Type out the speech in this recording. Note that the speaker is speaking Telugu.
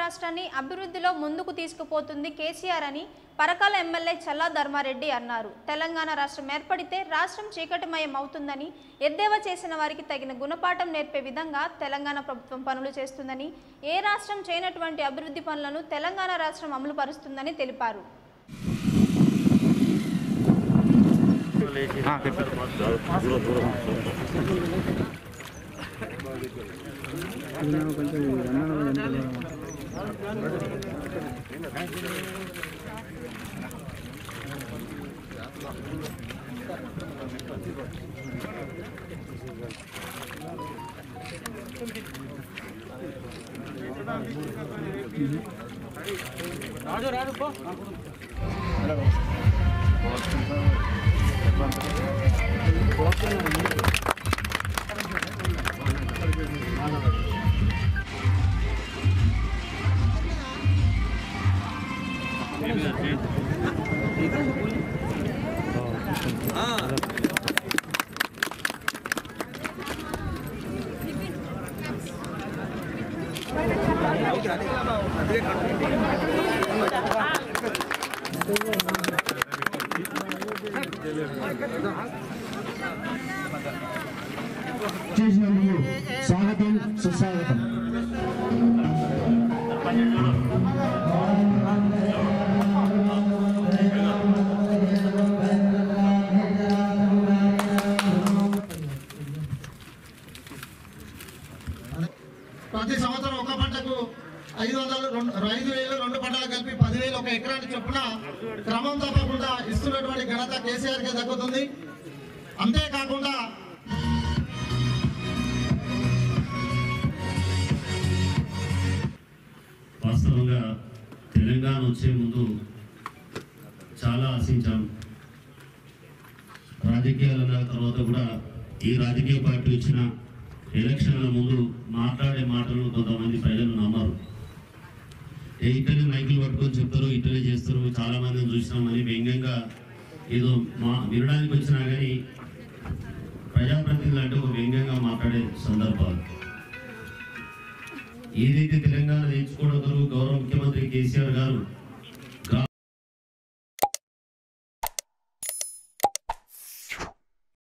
రాష్ట్రాన్ని అభివృద్ధిలో ముందుకు తీసుకుపోతుంది కేసీఆర్ అని పరకాల ఎమ్మెల్యే చల్లా ధర్మారెడ్డి అన్నారు తెలంగాణ రాష్ట్రం ఏర్పడితే రాష్ట్రం చీకటిమయం అవుతుందని ఎద్దేవా చేసిన వారికి తగిన గుణపాఠం నేర్పే విధంగా తెలంగాణ ప్రభుత్వం పనులు చేస్తుందని ఏ రాష్ట్రం చేయనటువంటి అభివృద్ధి పనులను తెలంగాణ రాష్ట్రం అమలు పరుస్తుందని తెలిపారు చేసినందుకు స్వాగతం సుస్వాగతం ప్రతి సంవత్సరం ఒక పంటకు ఐదు వందలు రెండు ఐదు వేలు రెండు పంటలు కలిపి పదివేలు ఒక ఎకరానికి చొప్పున క్రమం తప్పకుండా ఇస్తున్నటువంటి ఘనత కేసీఆర్కే దక్కుతుంది అంతేకాకుండా వాస్తవంగా తెలంగాణ వచ్చే ముందు చాలా ఆశించాం రాజకీయాల తర్వాత కూడా ఈ రాజకీయ పార్టీ వచ్చిన ఎలక్షన్ల ముందు మాట్లాడే మాటలు కొంతమంది ప్రజలు నమ్మరు ఏ ఇట్టనే మైకులు పట్టుకొని చెప్తారు ఇట్టనే చేస్తారు చాలా మందిని చూసినామని వ్యంగ్యంగా ఏదో మా వినడానికి వచ్చినా కానీ ప్రజాప్రతినిధులు అంటే ఒక వ్యంగ్యంగా మాట్లాడే సందర్భాలు ఏదైతే తెలంగాణ నేర్చుకోవడం కొరకు గౌరవ ముఖ్యమంత్రి కేసీఆర్ గారు